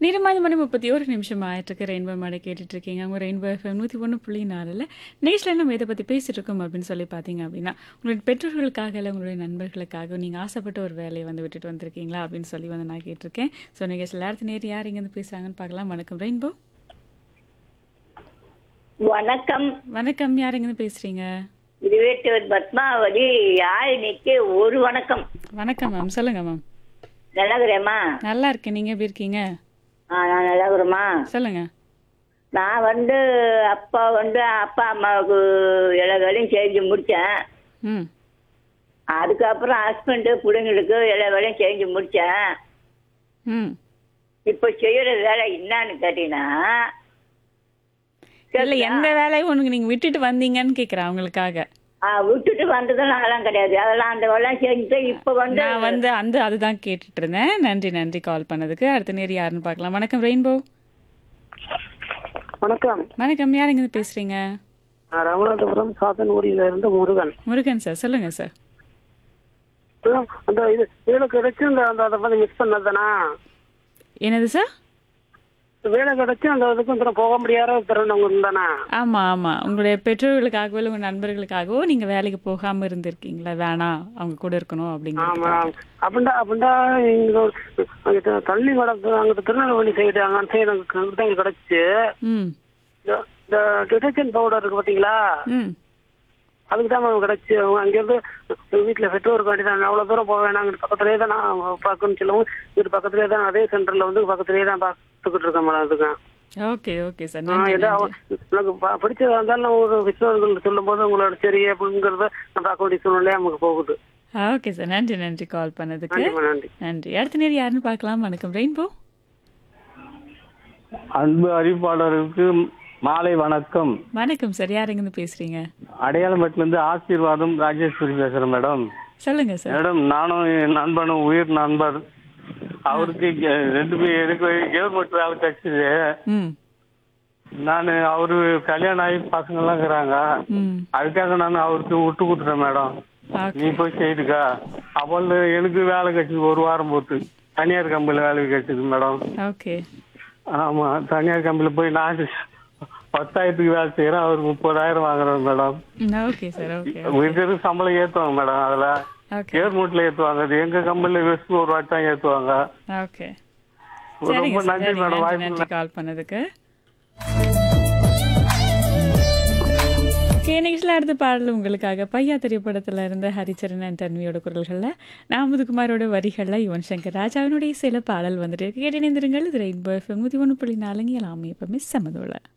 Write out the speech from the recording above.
நேரமாவது மணி முப்பத்தி ஒரு நிமிஷம் ஆயிட்டிருக்கு ரெயின்போ மாடை கேட்டுட்டு இருக்கீங்க அவங்க ரெயின்போ எஃப்எம் நூற்றி ஒன்று புள்ளி நாலில் நெக்ஸ்ட்டில் நம்ம இதை பற்றி பேசிட்டு இருக்கோம் அப்படின்னு சொல்லி பார்த்தீங்க அப்படின்னா உங்களுடைய பெற்றோர்களுக்காக இல்லை உங்களுடைய நண்பர்களுக்காக நீங்கள் ஆசைப்பட்ட ஒரு வேலையை வந்து விட்டுட்டு வந்திருக்கீங்களா அப்படின்னு சொல்லி வந்து நான் கேட்டிருக்கேன் ஸோ நீங்கள் சில நேரத்து நேர் யார் இங்கேருந்து பேசுகிறாங்கன்னு பார்க்கலாம் வணக்கம் ரெயின்போ வணக்கம் வணக்கம் யார் இங்கேருந்து பேசுகிறீங்க இருவேட்டூர் பத்மாவதி யாழினிக்கு ஒரு வணக்கம் வணக்கம் மேம் சொல்லுங்கள் மேம் நல்லாகிறேம்மா நல்லா இருக்கேன் நீங்கள் எப்படி இருக்கீங்க ஆ நான் நல்லாகிறேம்மா சொல்லுங்கள் நான் வந்து அப்பா வந்து அப்பா அம்மாவுக்கு எல்லா வேலையும் செஞ்சு முடித்தேன் ம் அதுக்கப்புறம் ஹஸ்பண்டு பிள்ளைங்களுக்கு எல்லா வேலையும் செஞ்சு முடித்தேன் ம் இப்போ செய்கிற வேலை என்னன்னு கேட்டீங்கன்னா இல்லை எந்த வேலையும் உனக்கு நீங்கள் விட்டுட்டு வந்தீங்கன்னு கேட்குறேன் அவங்களுக்காக ஆ, விட்டுட்டு வந்ததெல்லாம் அதெல்லாம் கிடையாது அதெல்லாம் அந்த வேலை செஞ்சுட்டு இப்போ வந்து நான் வந்து அந்த அதுதான் கேட்டுட்டு இருந்தேன் நன்றி நன்றி கால் பண்ணதுக்கு அடுத்த நேர் யாருன்னு பார்க்கலாம் வணக்கம் ரெயின்போ வணக்கம் வணக்கம் யார் இருந்து பேசுறீங்க நான் ராமநாதபுரம் சாத்தன்குடியில இருந்து முருகன் முருகன் சார் சொல்லுங்க சார் அதான் அந்த இது வேலை கிடைச்சு அந்த அந்த அதை வந்து மிஸ் பண்ணதுதானா என்னது சார் வேலை கிடைச்சு அந்த இதுக்கு வந்து போக முடியாத திறனவங்க இருந்தானா ஆமா ஆமா உங்களுடைய பெற்றோர்களுக்காகவோ இல்லை உங்க நண்பர்களுக்காகவோ நீங்க வேலைக்கு போகாம இருந்திருக்கீங்களா வேணாம் அவங்க கூட இருக்கணும் ஆமா அப்படிங்கிறது அப்படின்டா அப்படின்டா இங்க ஒரு- அங்கிட்ட தள்ளி வளர்த்து அங்கிட்ட திருநெல்வேலி சைடு அங்கே சைடு எனக்கு அங்கிட்ட எங்களுக்கு கிடைச்சு ம் இந்த இந்த டிடர்ஜென்ட் பவுடர் இருக்கு பாத்தீங்களா ம் அதுக்கு தான் மேம் கிடைச்சு அவங்க அங்கேருந்து வீட்டில் பெற்றோருக்கு வேண்டி தான் அவ்வளோ தூரம் போக வேணாம் அங்கிட்டு பக்கத்துலேயே தான் நான் பார்க்கணும்னு சொல்லவும் இங்கிட்டு பக்கத்துலேயே தான் அதே சென்டரில் வந்து பக்கத்துலேயே தான் பார்த்துக்கிட்டு இருக்கேன் மேடம் அதுக்கு ஓகே ஓகே சார் ஆ, நன்றி ஏதோ நன்றி அவ- எனக்கு ப- பிடிச்சதா இருந்தாலும் ஒரு பெற்றோர்கள் சொல்லும் போது உங்களோட சரி அப்படிங்கிறத நான் பார்க்க வேண்டிய சூழ்நிலையா நமக்கு போகுது ஓகே சார் நன்றி நன்றி கால் பண்ணதுக்கு நன்றிம்மா நன்றி நன்றி அடுத்த நேர் யாருன்னு பார்க்கலாம் வணக்கம் ரெயின்போ அன்பு அறிவிப்பாளருக்கு மாலை வணக்கம் வணக்கம் சார் யார் இருந்து பேசுறீங்க அடையாளமட்டில இருந்து ஆசீர்வாதம் ராஜேஸ்வரி பேசுறேன் மேடம் சொல்லுங்க சார் மேடம் நானும் என் நண்பனும் உயிர் நண்பர் அவருக்கு இங்க ரெண்டு பேர் எனக்கு கவர்மெண்ட் வேலை கிடைச்சது ம் நான் அவரு கல்யாணம் ஆகி பசங்க எல்லாம் இருக்கிறாங்க ம் அதுக்காக நான் அவருக்கு விட்டு கொடுத்துட்டேன் மேடம் ஓகே நீ போய் செய்துக்கா அப்போ எனக்கு வேலை கிடைச்சது ஒரு வாரம் போட்டு தனியார் கம்பெனியில் வேலை கிடைச்சது மேடம் ஓகே ஆமா தனியார் கம்பெனியில் போய் நான் பத்தாயிரத்துக்கு வேலை செய்யறேன் அவர் முப்பதாயிரம் வாங்குறாரு மேடம் ஓகே சார் ஓகே இருக்கிறது சம்பளம் ஏத்துவாங்க மேடம் அதுல ஓகே கவர்மெண்ட்ல ஏத்துவாங்க அது எங்க கம்பெனில வெஸ்ட் ஒரு வாட்டி தான் ஏத்துவாங்க ஓகே ரொம்ப சரிங்க சார் நன்றி நன்றி மேடம் நன்றி வாய்ப்பு நன்றி கால் பண்ணதுக்கு ஓகே நிகழ்ச்சியில் அடுத்த பாடல் உங்களுக்காக பையா திரைப்படத்தில் இருந்த ஹரிச்சரன் அண்ட் தன்வியோட குரல்களில் நாமதுகுமாரோட வரிகளில் யுவன் சங்கர் ராஜாவினுடைய சில பாடல் வந்துட்டு இருக்கு கேட்டு இணைந்திருங்கள் இது ரெயின்போ எஃப்எம் நூற்றி ஒன்று புள்ளி நாலுங்க எல்லாமே எப்பவுமே சமதோல